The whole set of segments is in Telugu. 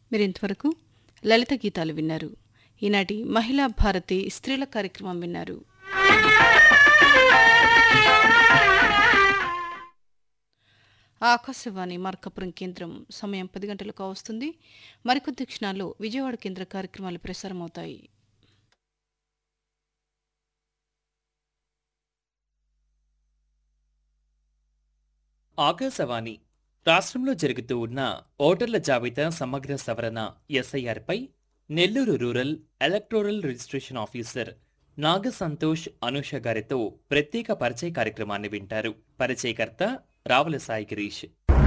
మీరింతవరకు లలిత గీతాలు విన్నారు ఈనాటి మహిళా భారతి స్త్రీల కార్యక్రమం విన్నారు ఆకాశవాణి మార్కపురం కేంద్రం సమయం పది గంటలకు వస్తుంది మరికొద్ది క్షణాల్లో విజయవాడ కేంద్ర కార్యక్రమాలు ప్రసారమవుతాయి ఆకాశవాణి రాష్ట్రంలో జరుగుతూ ఉన్న ఓటర్ల జాబితా సమగ్ర సవరణ ఎస్ఐఆర్పై Nellore rural electoral registration officer Naga Santosh Anusha గారితో ప్రత్యేక పరిచయ కార్యక్రమాన్ని వింటారు పరిచయకర్త రావుల సాయి గిరీష్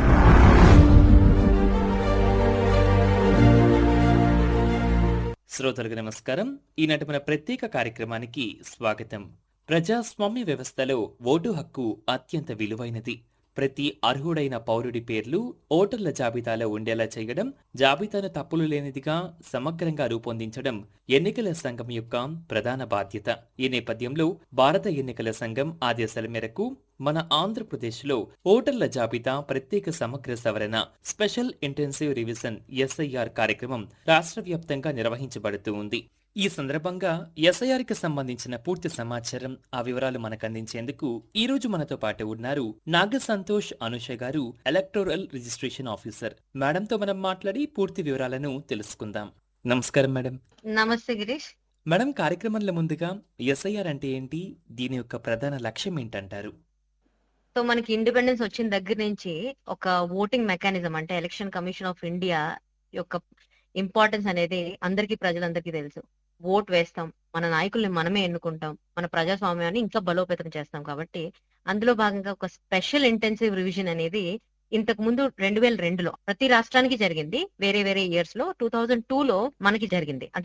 శ్రోతలకు నమస్కారం ఈనాటి మన ప్రత్యేక కార్యక్రమానికి స్వాగతం ప్రజాస్వామ్య వ్యవస్థలో ఓటు హక్కు అత్యంత విలువైనది ప్రతి అర్హుడైన పౌరుడి పేర్లు ఓటర్ల జాబితాలో ఉండేలా చేయడం జాబితాను తప్పులు లేనిదిగా సమగ్రంగా రూపొందించడం ఎన్నికల సంఘం యొక్క ప్రధాన బాధ్యత ఈ నేపథ్యంలో భారత ఎన్నికల సంఘం ఆదేశాల మేరకు మన ఆంధ్రప్రదేశ్లో ఓటర్ల జాబితా ప్రత్యేక సమగ్ర సవరణ స్పెషల్ ఇంటెన్సివ్ రివిజన్ ఎస్ఐఆర్ కార్యక్రమం రాష్ట్ర వ్యాప్తంగా నిర్వహించబడుతూ ఉంది ఈ సందర్భంగా ఎస్ఐఆర్ కి సంబంధించిన పూర్తి సమాచారం ఆ వివరాలు మనకు అందించేందుకు ఈ రోజు మనతో పాటు ఉన్నారు నాగ సంతోష్ అనుష గారు ఎలక్టోరల్ రిజిస్ట్రేషన్ ఆఫీసర్ మేడంతో మనం మాట్లాడి పూర్తి వివరాలను తెలుసుకుందాం నమస్కారం మేడం నమస్తే గిరీష్ మేడం కార్యక్రమంలో ముందుగా ఎస్ఐఆర్ అంటే ఏంటి దీని యొక్క ప్రధాన లక్ష్యం ఏంటంటారు సో మనకి ఇండిపెండెన్స్ వచ్చిన దగ్గర నుంచి ఒక ఓటింగ్ మెకానిజం అంటే ఎలక్షన్ కమిషన్ ఆఫ్ ఇండియా యొక్క ఇంపార్టెన్స్ అనేది అందరికీ ప్రజలందరికీ తెలుసు ఓట్ వేస్తాం మన నాయకుల్ని మనమే ఎన్నుకుంటాం మన ప్రజాస్వామ్యాన్ని ఇంకా బలోపేతం చేస్తాం కాబట్టి అందులో భాగంగా ఒక స్పెషల్ ఇంటెన్సివ్ రివిజన్ అనేది ఇంతకు ముందు రెండు వేల రెండులో ప్రతి రాష్ట్రానికి జరిగింది వేరే వేరే ఇయర్స్ లో టూ థౌజండ్ టూ లో మనకి జరిగింది అంటే